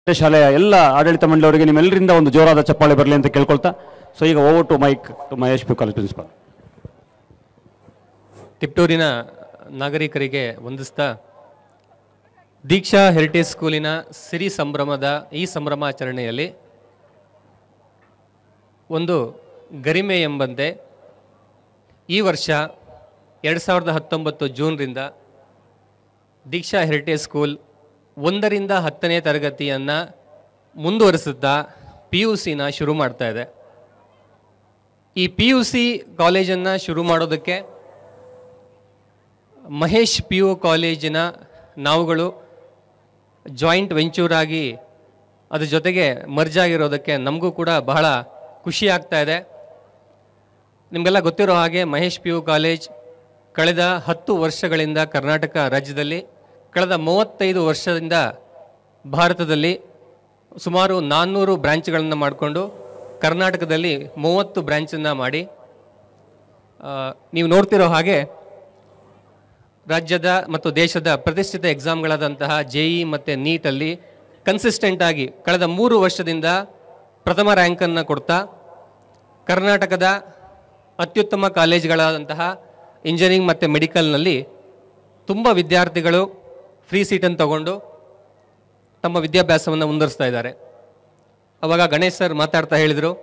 ಶಾಲೆಯ ಎಲ್ಲ ಆಡಳಿತ ಮಂಡಳಿಯವರಿಗೆ ನಿಮ್ಮೆಲ್ಲರಿಂದ ಒಂದು ಜೋರಾದ ಚಪ್ಪಾಳೆ ಬರಲಿ ಅಂತ ಕೇಳ್ಕೊಳ್ತಾ ಸೊ ಈಗ over to mic to Mahesh P college principal ತಿಪ್ಟೂರಿನ ನಾಗರಿಕರಿಗೆ ವಂದಿಸ್ತಾ ದೀಕ್ಷಾ ಹೆರಿಟೇಜ್ ಸ್ಕೂಲಿನ ಸಿರಿ ಸಂಭ್ರಮದ ಈ ಸಂಭ್ರಮಾಚರಣೆಯಲ್ಲಿ ಒಂದು ಗರಿಮೆ ಎಂಬಂತೆ ಈ ವರ್ಷ ಎರಡು ಸಾವಿರದ ಹತ್ತೊಂಬತ್ತು ಜೂನ್ರಿಂದ ದೀಕ್ಷಾ ಹೆರಿಟೇಜ್ ಸ್ಕೂಲ್ ಒಂದರಿಂದ ಹತ್ತನೇ ತರಗತಿಯನ್ನು ಮುಂದುವರಿಸುತ್ತಾ ಪಿ ಯು ಸಿನ ಶುರು ಮಾಡ್ತಾ ಇದೆ ಈ ಪಿ ಯು ಸಿ ಕಾಲೇಜನ್ನು ಶುರು ಮಾಡೋದಕ್ಕೆ ಮಹೇಶ್ ಪಿ ಯು ಕಾಲೇಜಿನ ನಾವುಗಳು ಜಾಯಿಂಟ್ ವೆಂಚೂರ್ ಆಗಿ ಅದ್ರ ಜೊತೆಗೆ ಮರ್ಜ್ ಆಗಿರೋದಕ್ಕೆ ನಮಗೂ ಕೂಡ ಬಹಳ ಖುಷಿ ಆಗ್ತಾ ಇದೆ ನಿಮಗೆಲ್ಲ ಗೊತ್ತಿರೋ ಹಾಗೆ ಮಹೇಶ್ ಪಿ ಯು ಕಾಲೇಜ್ ಕಳೆದ ಹತ್ತು ವರ್ಷಗಳಿಂದ ಕರ್ನಾಟಕ ರಾಜ್ಯದಲ್ಲಿ ಕಳೆದ ಮೂವತ್ತೈದು ವರ್ಷದಿಂದ ಭಾರತದಲ್ಲಿ ಸುಮಾರು ನಾನ್ನೂರು ಬ್ರ್ಯಾಂಚ್ಗಳನ್ನು ಮಾಡಿಕೊಂಡು ಕರ್ನಾಟಕದಲ್ಲಿ ಮೂವತ್ತು ಬ್ರ್ಯಾಂಚನ್ನು ಮಾಡಿ ಆ, ನೀವು ನೋಡ್ತಿರೋ ಹಾಗೆ ರಾಜ್ಯದ ಮತ್ತು ದೇಶದ ಪ್ರತಿಷ್ಠಿತ ಎಕ್ಸಾಮ್ಗಳಾದಂತಹ ಜೆ ಇ ಮತ್ತು ನೀಟಲ್ಲಿ ಕನ್ಸಿಸ್ಟೆಂಟ್ ಆಗಿ ಕಳೆದ ಮೂರು ವರ್ಷದಿಂದ ಪ್ರಥಮ ರ್ಯಾಂಕನ್ನು ಕೊಡ್ತಾ ಕರ್ನಾಟಕದ ಅತ್ಯುತ್ತಮ ಕಾಲೇಜ್ಗಳಾದಂತಹ ಇಂಜಿನಿಯರಿಂಗ್ ಮತ್ತು ಮೆಡಿಕಲ್ನಲ್ಲಿ ತುಂಬ ವಿದ್ಯಾರ್ಥಿಗಳು ಫ್ರೀ ಸೀಟನ್ನು ತಗೊಂಡು ತಮ್ಮ ವಿದ್ಯಾಭ್ಯಾಸವನ್ನು ಮುಂದುವರಿಸ್ತಾ ಇದ್ದಾರೆ ಅವಾಗ ಗಣೇಶ್ ಸರ್ ಮಾತಾಡ್ತಾ ಹೇಳಿದರು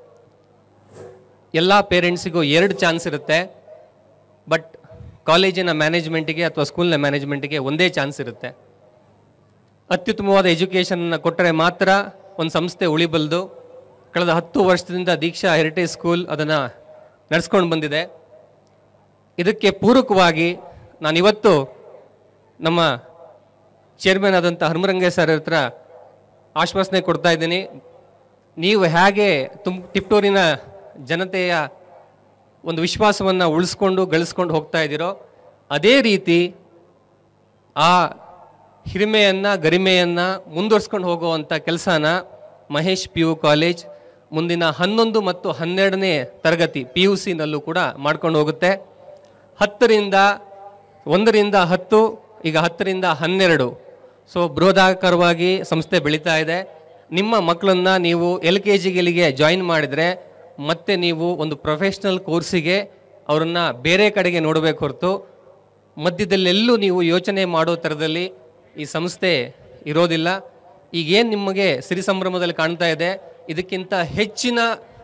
ಎಲ್ಲ ಪೇರೆಂಟ್ಸಿಗೂ ಎರಡು ಚಾನ್ಸ್ ಇರುತ್ತೆ ಬಟ್ ಕಾಲೇಜಿನ ಮ್ಯಾನೇಜ್ಮೆಂಟಿಗೆ ಅಥವಾ ಸ್ಕೂಲ್ನ ಮ್ಯಾನೇಜ್ಮೆಂಟಿಗೆ ಒಂದೇ ಚಾನ್ಸ್ ಇರುತ್ತೆ ಅತ್ಯುತ್ತಮವಾದ ಎಜುಕೇಷನ್ನ ಕೊಟ್ಟರೆ ಮಾತ್ರ ಒಂದು ಸಂಸ್ಥೆ ಉಳಿಬಲ್ದು ಕಳೆದ ಹತ್ತು ವರ್ಷದಿಂದ ದೀಕ್ಷಾ ಹೆರಿಟೇಜ್ ಸ್ಕೂಲ್ ಅದನ್ನು ನಡೆಸ್ಕೊಂಡು ಬಂದಿದೆ ಇದಕ್ಕೆ ಪೂರಕವಾಗಿ ನಾನಿವತ್ತು ನಮ್ಮ ಚೇರ್ಮನ್ ಆದಂಥ ಹನುಮರಂಗೆ ಸರ್ ಹತ್ರ ಆಶ್ವಾಸನೆ ಕೊಡ್ತಾ ಇದ್ದೀನಿ ನೀವು ಹೇಗೆ ತುಮ್ ತಿಪ್ಟೂರಿನ ಜನತೆಯ ಒಂದು ವಿಶ್ವಾಸವನ್ನು ಉಳಿಸ್ಕೊಂಡು ಗಳಿಸ್ಕೊಂಡು ಹೋಗ್ತಾ ಇದ್ದೀರೋ ಅದೇ ರೀತಿ ಆ ಹಿರಿಮೆಯನ್ನು ಗರಿಮೆಯನ್ನು ಮುಂದುವರ್ಸ್ಕೊಂಡು ಹೋಗುವಂಥ ಕೆಲಸನ ಮಹೇಶ್ ಪಿ ಯು ಕಾಲೇಜ್ ಮುಂದಿನ ಹನ್ನೊಂದು ಮತ್ತು ಹನ್ನೆರಡನೇ ತರಗತಿ ಪಿ ಯು ಸಿನಲ್ಲೂ ಕೂಡ ಮಾಡ್ಕೊಂಡು ಹೋಗುತ್ತೆ ಹತ್ತರಿಂದ ಒಂದರಿಂದ ಹತ್ತು ಈಗ ಹತ್ತರಿಂದ ಹನ್ನೆರಡು ಸೊ ಬೃಹದಾಕಾರವಾಗಿ ಸಂಸ್ಥೆ ಬೆಳೀತಾ ಇದೆ ನಿಮ್ಮ ಮಕ್ಕಳನ್ನ ನೀವು ಎಲ್ ಕೆ ಜಿಗಳಿಗೆ ಜಾಯಿನ್ ಮಾಡಿದರೆ ಮತ್ತೆ ನೀವು ಒಂದು ಪ್ರೊಫೆಷ್ನಲ್ ಕೋರ್ಸಿಗೆ ಅವರನ್ನು ಬೇರೆ ಕಡೆಗೆ ನೋಡಬೇಕು ಹೊರತು ಮಧ್ಯದಲ್ಲೆಲ್ಲೂ ನೀವು ಯೋಚನೆ ಮಾಡೋ ಥರದಲ್ಲಿ ಈ ಸಂಸ್ಥೆ ಇರೋದಿಲ್ಲ ಈಗೇನು ನಿಮಗೆ ಸಿರಿ ಸಂಭ್ರಮದಲ್ಲಿ ಕಾಣ್ತಾ ಇದೆ ಇದಕ್ಕಿಂತ ಹೆಚ್ಚಿನ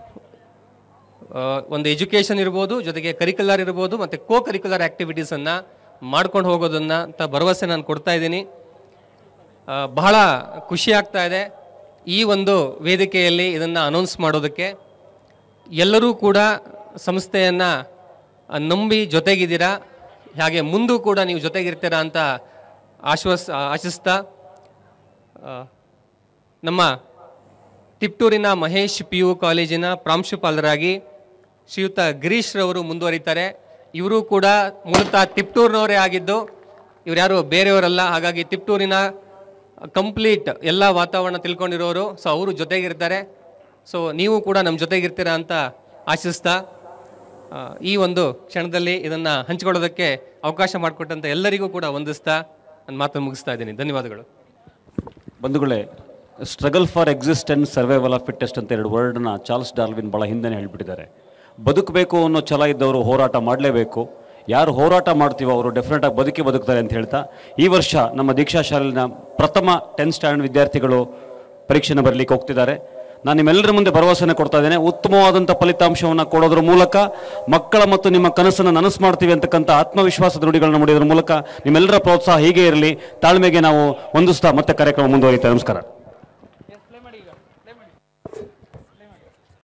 ಆ, ಒಂದು ಎಜುಕೇಷನ್ ಇರ್ಬೋದು ಜೊತೆಗೆ ಕರಿಕ್ಯುಲರ್ ಇರ್ಬೋದು ಮತ್ತು ಕೋ ಕರಿಕ್ಯುಲರ್ ಆ್ಯಕ್ಟಿವಿಟೀಸನ್ನು ಮಾಡ್ಕೊಂಡು ಹೋಗೋದನ್ನ ಅಂತ ಭರವಸೆ ನಾನು ಕೊಡ್ತಾ ಇದ್ದೀನಿ ಆ, ಬಹಳ ಖುಷಿ ಆಗ್ತಾ ಇದೆ ಈ ಒಂದು ವೇದಿಕೆಯಲ್ಲಿ ಇದನ್ನು ಅನೌನ್ಸ್ ಮಾಡೋದಕ್ಕೆ ಎಲ್ಲರೂ ಕೂಡ ಸಂಸ್ಥೆಯನ್ನು ನಂಬಿ ಜೊತೆಗಿದ್ದೀರಾ ಹಾಗೆ ಮುಂದೂ ಕೂಡ ನೀವು ಜೊತೆಗಿರ್ತೀರಾ ಅಂತ ಆಶ್ವಾಸ ಆಶಿಸ್ತಾ ಆ, ನಮ್ಮ ತಿಪ್ಟೂರಿನ ಮಹೇಶ್ ಪಿ ಯು ಕಾಲೇಜಿನ ಪ್ರಾಂಶುಪಾಲರಾಗಿ ಶ್ರೀಯುತ ಗಿರೀಶ್ ರವರು ಮುಂದುವರಿತಾರೆ ಇವರು ಕೂಡ ಮೂಲತಃ ತಿಪ್ಟೂರಿನವರೇ ಆಗಿದ್ದು ಇವ್ರು ಯಾರು ಬೇರೆಯವರಲ್ಲ ಹಾಗಾಗಿ ತಿಪ್ಟೂರಿನ ಕಂಪ್ಲೀಟ್ ಎಲ್ಲ ವಾತಾವರಣ ತಿಳ್ಕೊಂಡಿರೋರು ಸೊ ಅವರು ಜೊತೆಗಿರ್ತಾರೆ ಸೊ ನೀವು ಕೂಡ ನಮ್ಮ ಜೊತೆಗಿರ್ತೀರಾ ಅಂತ ಆಶಿಸ್ತಾ ಆ, ಈ ಒಂದು ಕ್ಷಣದಲ್ಲಿ ಇದನ್ನು ಹಂಚಿಕೊಳ್ಳೋದಕ್ಕೆ ಅವಕಾಶ ಮಾಡಿಕೊಟ್ಟಂಥ ಎಲ್ಲರಿಗೂ ಕೂಡ ವಂದಿಸ್ತಾ ನನ್ನ ಮಾತನ್ನು ಮುಗಿಸ್ತಾ ಇದ್ದೀನಿ ಧನ್ಯವಾದಗಳು ಬಂಧುಗಳೇ struggle for existence survival of fittest ಅಂತ ಎರಡು ವರ್ಡ್ನ ಚಾರ್ಲ್ಸ್ ಡಾರ್ವಿನ್ ಭಾಳ ಹಿಂದೆನೇ ಹೇಳ್ಬಿಟ್ಟಿದ್ದಾರೆ ಬದುಕಬೇಕು ಅನ್ನೋ ಛಲ ಇದ್ದವರು ಹೋರಾಟ ಮಾಡಲೇಬೇಕು ಯಾರು ಹೋರಾಟ ಮಾಡ್ತೀವೋ ಅವರು ಡೆಫಿನೆಟ್ ಆಗಿ ಬದುಕಿ ಬದುಕ್ತಾರೆ ಅಂತ ಹೇಳ್ತಾ ಈ ವರ್ಷ ನಮ್ಮ ದೀಕ್ಷಾ ಶಾಲೆನ ಪ್ರಥಮ ಟೆಂತ್ ಸ್ಟ್ಯಾಂಡರ್ಡ್ ವಿದ್ಯಾರ್ಥಿಗಳು ಪರೀಕ್ಷೆನ ಬರಲಿಕ್ಕೆ ಹೋಗ್ತಿದ್ದಾರೆ ನಾನು ನಿಮ್ಮೆಲ್ಲರ ಮುಂದೆ ಭರವಸೆನ ಕೊಡ್ತಾ ಇದ್ದೇನೆ ಉತ್ತಮವಾದಂಥ ಫಲಿತಾಂಶವನ್ನು ಕೊಡೋದ್ರ ಮೂಲಕ ಮಕ್ಕಳ ಮತ್ತು ನಿಮ್ಮ ಕನಸನ್ನು ನನಸು ಮಾಡ್ತೀವಿ ಅಂತಕ್ಕಂಥ ಆತ್ಮವಿಶ್ವಾಸದ ನುಡಿಗಳನ್ನ ಮುಡಿಯೋದ್ರ ಮೂಲಕ ನಿಮ್ಮೆಲ್ಲರ ಪ್ರೋತ್ಸಾಹ ಹೀಗೆ ಇರಲಿ ತಾಳ್ಮೆಗೆ ನಾವು ಹೊಂದಿಸ್ತಾ ಮತ್ತೆ ಕಾರ್ಯಕ್ರಮ ಮುಂದುವರಿಯುತ್ತೆ ನಮಸ್ಕಾರ